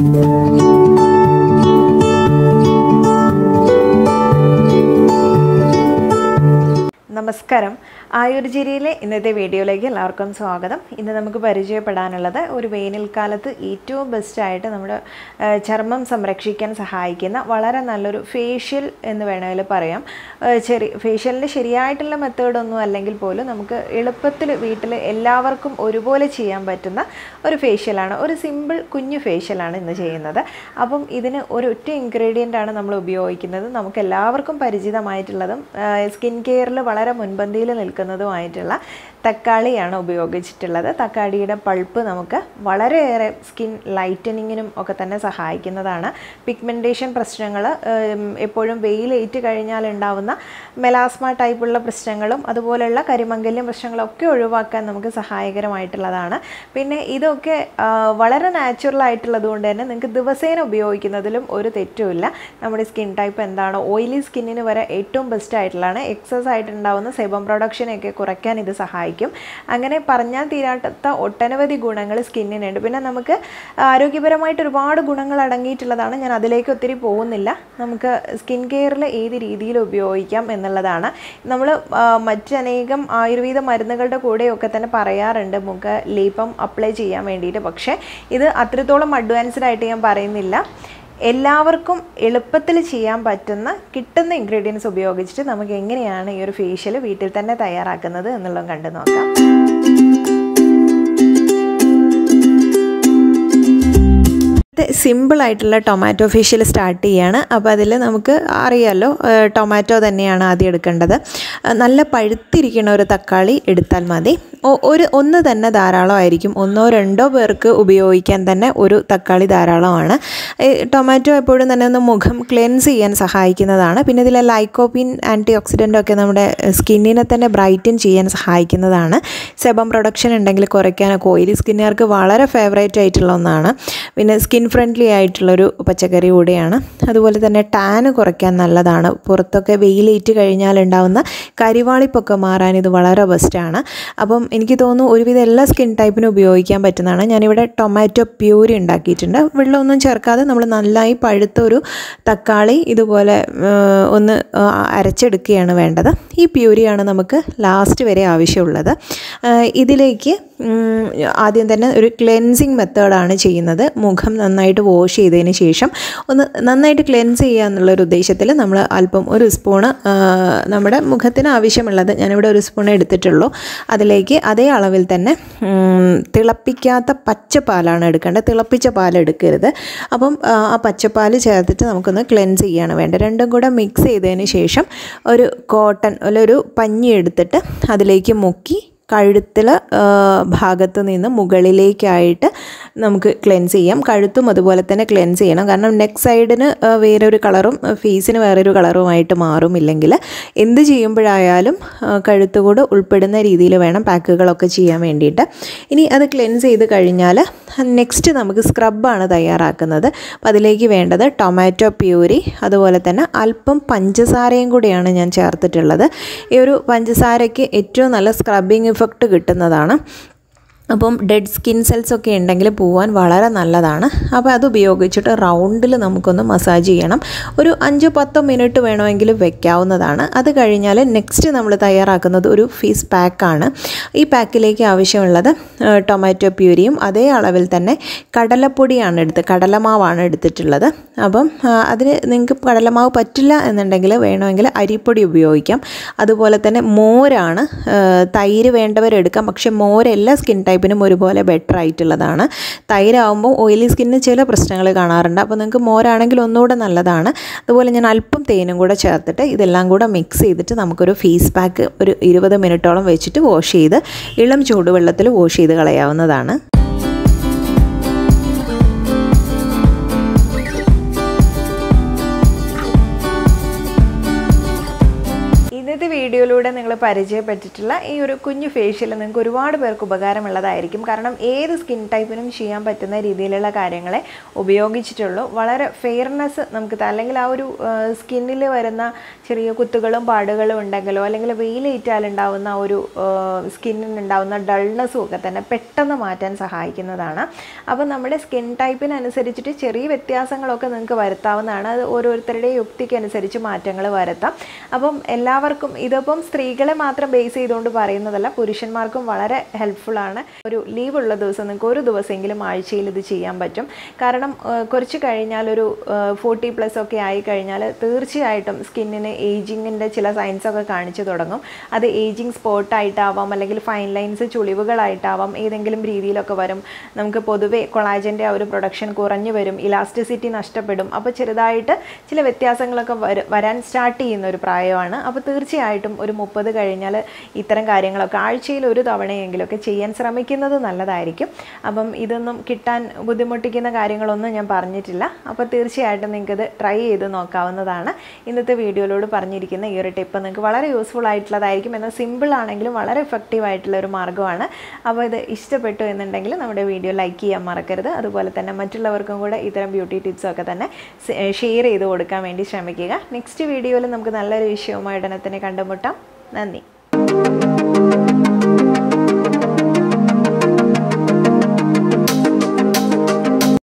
നമസ്കാരം ആയുർജിരിയിലെ ഇന്നത്തെ വീഡിയോയിലേക്ക് എല്ലാവർക്കും സ്വാഗതം ഇന്ന് നമുക്ക് പരിചയപ്പെടാനുള്ളത് ഒരു വേനൽക്കാലത്ത് ഏറ്റവും ബെസ്റ്റായിട്ട് നമ്മുടെ ആ, ചർമ്മം സംരക്ഷിക്കാൻ സഹായിക്കുന്ന വളരെ നല്ലൊരു ഫേഷ്യൽ എന്ന് വേണമെങ്കിൽ പറയാം ആ, ചെറിയ ഫേഷ്യലിൻ്റെ ശരിയായിട്ടുള്ള മെത്തേഡൊന്നും അല്ലെങ്കിൽ പോലും നമുക്ക് എളുപ്പത്തിൽ വീട്ടിൽ എല്ലാവർക്കും ഒരുപോലെ ചെയ്യാൻ പറ്റുന്ന ഒരു ഫേഷ്യലാണ് ഒരു സിമ്പിൾ കുഞ്ഞു ഫേഷ്യലാണ് ഇന്ന് ചെയ്യുന്നത് അപ്പം ഇതിന് ഒരു ഒറ്റ ഇൻഗ്രീഡിയൻ്റ് ആണ് നമ്മൾ ഉപയോഗിക്കുന്നത് നമുക്ക് എല്ലാവർക്കും പരിചിതമായിട്ടുള്ളതും സ്കിൻ കെയറിൽ വളരെ മുൻപന്തിയിൽ നിൽക്കുന്നതുമായിട്ടുള്ള തക്കാളിയാണ് ഉപയോഗിച്ചിട്ടുള്ളത് തക്കാളിയുടെ പൾപ്പ് നമുക്ക് വളരെയേറെ സ്കിൻ ലൈറ്റനിങ്ങിനും ഒക്കെ തന്നെ സഹായിക്കുന്നതാണ് പിഗ്മെൻറ്റേഷൻ പ്രശ്നങ്ങൾ എപ്പോഴും വെയിലേറ്റ് കഴിഞ്ഞാൽ ഉണ്ടാവുന്ന മെലാസ്മ ടൈപ്പുള്ള പ്രശ്നങ്ങളും അതുപോലെയുള്ള കരിമംഗല്യം പ്രശ്നങ്ങളൊക്കെ ഒഴിവാക്കാൻ നമുക്ക് സഹായകരമായിട്ടുള്ളതാണ് പിന്നെ ഇതൊക്കെ ആ, വളരെ നാച്ചുറൽ ആയിട്ടുള്ളത് കൊണ്ട് തന്നെ നിങ്ങൾക്ക് ദിവസേന ഉപയോഗിക്കുന്നതിലും ഒരു തെറ്റുമില്ല നമ്മുടെ സ്കിൻ ടൈപ്പ് എന്താണോ ഓയിലി സ്കിന്നിന് വരെ ഏറ്റവും ബെസ്റ്റ് ആയിട്ടുള്ളതാണ് എക്സസ് ആയിട്ടുണ്ടാവുന്ന സെബം പ്രൊഡക്ഷനെയൊക്കെ കുറയ്ക്കാൻ ഇത് സഹായിക്കും അങ്ങനെ പറഞ്ഞാൽ തീരാത്ത ഒട്ടനവധി ഗുണങ്ങൾ സ്കിന്നിനുണ്ട് പിന്നെ നമുക്ക് ആരോഗ്യപരമായിട്ട് ഒരുപാട് ഗുണങ്ങൾ അടങ്ങിയിട്ടുള്ളതാണ് ഞാൻ അതിലേക്ക് ഒത്തിരി പോകുന്നില്ല നമുക്ക് സ്കിൻ കെയറിൽ ഏത് രീതിയിൽ ഉപയോഗിക്കാം എന്നുള്ളതാണ് നമ്മൾ മറ്റനേകം ആയുർവേദ മരുന്നുകളുടെ കൂടെയൊക്കെ തന്നെ പറയാറുണ്ട് മുഖ ലേപം അപ്ലൈ ചെയ്യാൻ വേണ്ടിയിട്ട് പക്ഷേ ഇത് അത്രത്തോളം അഡ്വാൻസ്ഡ് ആയിട്ട് ഞാൻ പറയുന്നില്ല എല്ലാവർക്കും എളുപ്പത്തിൽ ചെയ്യാൻ പറ്റുന്ന കിട്ടുന്ന ഇൻഗ്രീഡിയൻസ് ഉപയോഗിച്ചിട്ട് നമുക്ക് എങ്ങനെയാണ് ഈ ഒരു ഫേഷ്യൽ വീട്ടിൽ തന്നെ തയ്യാറാക്കുന്നത് എന്നുള്ളത് കണ്ടു നോക്കാം സിമ്പിൾ ആയിട്ടുള്ള ടൊമാറ്റോ ഫേഷ്യൽ സ്റ്റാർട്ട് ചെയ്യാണ് അപ്പോൾ അതിൽ നമുക്ക് അറിയാമല്ലോ ഏഹ് ടൊമാറ്റോ തന്നെയാണ് ആദ്യം എടുക്കേണ്ടത് അഹ് നല്ല പഴുത്തിരിക്കുന്ന ഒരു തക്കാളി എടുത്താൽ മതി ഒ- ഒരു ഒന്ന് തന്നെ ധാരാളമായിരിക്കും ഒന്നോ രണ്ടോ പേർക്ക് ഉപയോഗിക്കാൻ തന്നെ ഒരു തക്കാളി ധാരാളമാണ് ഈ ടൊമാറ്റോ എപ്പോഴും തന്നെ ഒന്ന് മുഖം ക്ലെൻസ് ചെയ്യാൻ സഹായിക്കുന്നതാണ് പിന്നെ ഇതിലെ ലൈക്കോപ്പിൻ ആൻറ്റി ഓക്സിഡൻ്റ് ഒക്കെ നമ്മുടെ സ്കിന്നിനെ തന്നെ ബ്രൈറ്റൻ ചെയ്യാൻ സഹായിക്കുന്നതാണ് സെബം പ്രൊഡക്ഷൻ ഉണ്ടെങ്കിൽ കുറയ്ക്കാനൊക്കെ ഓയിലി സ്കിന്നുകാർക്ക് വളരെ ഫേവറേറ്റ് ആയിട്ടുള്ള ഒന്നാണ് പിന്നെ സ്കിൻ ഫ്രണ്ട്ലി ആയിട്ടുള്ളൊരു പച്ചക്കറി കൂടെയാണ് അതുപോലെ തന്നെ ടാന് കുറയ്ക്കാൻ നല്ലതാണ് പുറത്തൊക്കെ വെയിലേറ്റ് കഴിഞ്ഞാൽ ഉണ്ടാകുന്ന കരിവാളിപ്പൊക്കെ മാറാൻ ഇത് വളരെ ബെസ്റ്റാണ് അപ്പം എനിക്ക് തോന്നുന്നു ഒരുവിധം എല്ലാ സ്കിൻ ടൈപ്പിനും ഉപയോഗിക്കാൻ പറ്റുന്നതാണ് ഞാനിവിടെ ടൊമാറ്റോ പ്യൂരി ഉണ്ടാക്കിയിട്ടുണ്ട് വെള്ളമൊന്നും ചേർക്കാതെ നമ്മൾ നന്നായി പഴുത്ത ഒരു തക്കാളി ഇതുപോലെ ആ, ഒന്ന് ആ, അരച്ചെടുക്കുകയാണ് വേണ്ടത് ഈ പ്യൂരിയാണ് നമുക്ക് ലാസ്റ്റ് വരെ ആവശ്യമുള്ളത് ആ, ഇതിലേക്ക് ഉം, ആദ്യം തന്നെ ഒരു ക്ലെൻസിങ് മെത്തേഡാണ് ചെയ്യുന്നത് മുഖം നന്നായിട്ട് വാഷ് ചെയ്തതിന് ശേഷം ഒന്ന് നന്നായിട്ട് ക്ലെൻസ് ചെയ്യുക എന്നുള്ളൊരു ഉദ്ദേശത്തിൽ നമ്മൾ അല്പം ഒരു സ്പൂണ് ആ, നമ്മുടെ മുഖത്തിന് ആവശ്യമുള്ളത് ഞാനിവിടെ ഒരു സ്പൂൺ എടുത്തിട്ടുള്ളൂ അതിലേക്ക് അതേ അളവിൽ തന്നെ ഉം, തിളപ്പിക്കാത്ത പച്ചപ്പാലാണ് എടുക്കേണ്ടത് തിളപ്പിച്ച പാൽ എടുക്കരുത് അപ്പം ആ, ആ പച്ചപ്പാൽ ചേർത്തിട്ട് നമുക്കൊന്ന് ക്ലെൻസ് ചെയ്യാണ് വേണ്ടത് രണ്ടും കൂടെ മിക്സ് ചെയ്തതിന് ശേഷം ഒരു കോട്ടൺ അല്ല ഒരു പഞ്ഞി എടുത്തിട്ട് അതിലേക്ക് മുക്കി കഴുത്തിൽ ഭാഗത്ത് നിന്ന് മുകളിലേക്കായിട്ട് നമുക്ക് ക്ലെൻസ് ചെയ്യാം കഴുത്തും അതുപോലെ തന്നെ ക്ലെൻസ് ചെയ്യണം കാരണം നെക്ക് സൈഡിന് വേറൊരു കളറും ഫേസിന് വേറൊരു കളറുമായിട്ട് മാറും ഇല്ലെങ്കിൽ എന്ത് ചെയ്യുമ്പോഴായാലും ആ, കഴുത്ത് കൂടെ ഉൾപ്പെടുന്ന രീതിയിൽ വേണം പാക്കുകളൊക്കെ ചെയ്യാൻ വേണ്ടിയിട്ട് ഇനി അത് ക്ലെൻസ് ചെയ്ത് കഴിഞ്ഞാൽ നെക്സ്റ്റ് നമുക്ക് സ്ക്രബാണ് തയ്യാറാക്കുന്നത് അപ്പോൾ അതിലേക്ക് വേണ്ടത് ടൊമാറ്റോ പ്യൂരി അതുപോലെ തന്നെ അല്പം പഞ്ചസാരയും കൂടിയാണ് ഞാൻ ചേർത്തിട്ടുള്ളത് ഈ ഒരു പഞ്ചസാരയ്ക്ക് ഏറ്റവും നല്ല സ്ക്രബിങ് ഇഫക്റ്റ് കിട്ടുന്നതാണ് അപ്പം ഡെഡ് സ്കിൻ സെൽസ് ഒക്കെ ഉണ്ടെങ്കിൽ പോവാൻ വളരെ നല്ലതാണ് അപ്പോൾ അത് ഉപയോഗിച്ചിട്ട് റൗണ്ടിൽ നമുക്കൊന്ന് മസാജ് ചെയ്യണം ഒരു അഞ്ചോ പത്തോ മിനിറ്റ് വേണമെങ്കിൽ വെക്കാവുന്നതാണ് അത് കഴിഞ്ഞാൽ നെക്സ്റ്റ് നമ്മൾ തയ്യാറാക്കുന്നത് ഒരു ഫേസ് പാക്കാണ് ഈ പാക്കിലേക്ക് ആവശ്യമുള്ളത് ആ, ടൊമാറ്റോ പ്യൂരിയും അതേ അളവിൽ തന്നെ കടലപ്പൊടിയാണ് എടുത്ത് കടലമാവാണ് എടുത്തിട്ടുള്ളത് അപ്പം ആ, അതിന് നിങ്ങൾക്ക് കടലമാവ് പറ്റില്ല എന്നുണ്ടെങ്കിൽ വേണമെങ്കിൽ അരിപ്പൊടി ഉപയോഗിക്കാം അതുപോലെ തന്നെ മോരാണ് ആ, തൈര് വേണ്ടവരെടുക്കാം പക്ഷേ മോര് എല്ലാ സ്കിൻ ടൈപ്പിനും ഒരുപോലെ ബെറ്റർ ആയിട്ടുള്ളതാണ് തൈരാകുമ്പോൾ ഓയിലി സ്കിന്നിന് ചില പ്രശ്നങ്ങൾ കാണാറുണ്ട് അപ്പോൾ നിങ്ങൾക്ക് മോരാണെങ്കിൽ ഒന്നുകൂടെ നല്ലതാണ് അതുപോലെ ഞാൻ അല്പം തേനും കൂടെ ചേർത്തിട്ട് ഇതെല്ലാം കൂടെ മിക്സ് ചെയ്തിട്ട് നമുക്കൊരു ഫേസ് പാക്ക് ഒരു ഇരുപത് മിനിറ്റോളം വെച്ചിട്ട് വാഷ് ചെയ്ത് ഇളം ചൂടുവെള്ളത്തിൽ വാഷ് ചെയ്ത് കളയാവുന്നതാണ് ഇന്നത്തെ വീഡിയോയിലൂടെ വീഡിയോയിലൂടെ നിങ്ങൾ പരിചയപ്പെട്ടിട്ടുള്ള ഈ ഒരു കുഞ്ഞു ഫേഷ്യൽ നിങ്ങൾക്ക് ഒരുപാട് പേർക്ക് ഉപകാരമുള്ളതായിരിക്കും കാരണം ഏത് സ്കിൻ ടൈപ്പിനും ചെയ്യാൻ പറ്റുന്ന രീതിയിലുള്ള കാര്യങ്ങളെ ഉപയോഗിച്ചിട്ടുള്ളൂ വളരെ ഫെയർനെസ് നമുക്ക് ത- അല്ലെങ്കിൽ ആ ഒരു സ്കിന്നിൽ വരുന്ന ചെറിയ കുത്തുകളും പാടുകളും ഉണ്ടെങ്കിലോ അല്ലെങ്കിൽ വെയിലേറ്റാലുണ്ടാവുന്ന ആ ഒരു സ്കിന്നിനുണ്ടാവുന്ന ഡൾനെസ്സും ഒക്കെ തന്നെ പെട്ടെന്ന് മാറ്റാൻ സഹായിക്കുന്നതാണ് അപ്പോൾ നമ്മുടെ സ്കിൻ ടൈപ്പിനനുസരിച്ചിട്ട് ചെറിയ വ്യത്യാസങ്ങളൊക്കെ നിങ്ങൾക്ക് വരുത്താവുന്നതാണ് അത് ഓരോരുത്തരുടെയും യുക്തിക്കനുസരിച്ച് മാറ്റങ്ങൾ വരുത്താം അപ്പം എല്ലാവർക്കും ഇതിപ്പം സ്ത്രീകളെ മാത്രം ബേസ് ചെയ്തുകൊണ്ട് പറയുന്നതല്ല പുരുഷന്മാർക്കും വളരെ ഹെൽപ്ഫുൾ ആണ് ഒരു ലീവ് ഉള്ള ദിവസം നിങ്ങൾക്ക് ഒരു ദിവസമെങ്കിലും ആഴ്ചയിൽ ഇത് ചെയ്യാൻ പറ്റും കാരണം ആ, കുറച്ച് കഴിഞ്ഞാൽ ഒരു ഫോർട്ടി പ്ലസ് ഒക്കെ ആയി കഴിഞ്ഞാൽ തീർച്ചയായിട്ടും സ്കിന്നിന് ഏജിങ്ങിൻ്റെ ചില സൈൻസ് ഒക്കെ കാണിച്ചു തുടങ്ങും അത് ഏജിങ് സ്പോട്ടായിട്ടാവാം അല്ലെങ്കിൽ ഫൈൻ ലൈൻസ് ചുളിവുകളായിട്ടാവാം ഏതെങ്കിലും രീതിയിലൊക്കെ വരും നമുക്ക് പൊതുവേ കൊളാജൻ്റെ ആ ഒരു പ്രൊഡക്ഷൻ കുറഞ്ഞു വരും ഇലാസ്റ്റിസിറ്റി നഷ്ടപ്പെടും അപ്പോൾ ചെറുതായിട്ട് ചില വ്യത്യാസങ്ങളൊക്കെ വര- വരാൻ സ്റ്റാർട്ട് ചെയ്യുന്ന ഒരു പ്രായമാണ് അപ്പോൾ തീർച്ചയായിട്ടും ഒരു മുപ്പത് കഴിഞ്ഞാൽ ഇത്തരം കാര്യങ്ങളൊക്കെ ആഴ്ചയിൽ ഒരു തവണയെങ്കിലുമൊക്കെ ചെയ്യാൻ ശ്രമിക്കുന്നത് നല്ലതായിരിക്കും അപ്പം ഇതൊന്നും കിട്ടാൻ ബുദ്ധിമുട്ടിക്കുന്ന കാര്യങ്ങളൊന്നും ഞാൻ പറഞ്ഞിട്ടില്ല അപ്പോൾ തീർച്ചയായിട്ടും നിങ്ങൾക്കിത് ട്രൈ ചെയ്ത് നോക്കാവുന്നതാണ് ഇന്നത്തെ വീഡിയോയിലൂടെ പറഞ്ഞിരിക്കുന്ന ഈ ഒരു ടിപ്പ് നിങ്ങൾക്ക് വളരെ യൂസ്ഫുൾ ആയിട്ടുള്ളതായിരിക്കും എന്നാൽ സിമ്പിൾ ആണെങ്കിലും വളരെ എഫക്റ്റീവ് ആയിട്ടുള്ള ഒരു മാർഗ്ഗമാണ് അപ്പോൾ ഇത് ഇഷ്ടപ്പെട്ടു എന്നുണ്ടെങ്കിൽ നമ്മുടെ വീഡിയോ ലൈക്ക് ചെയ്യാൻ മറക്കരുത് അതുപോലെ തന്നെ മറ്റുള്ളവർക്കും കൂടെ ഇത്തരം ബ്യൂട്ടി ടിപ്സും ഒക്കെ തന്നെ ഷെയർ ചെയ്ത് കൊടുക്കാൻ വേണ്ടി ശ്രമിക്കുക നെക്സ്റ്റ് വീഡിയോയിൽ നമുക്ക് നല്ലൊരു വിഷയവുമായി ഉടനെ തന്നെ കണ്ടുമുട്ടാം നന്ദി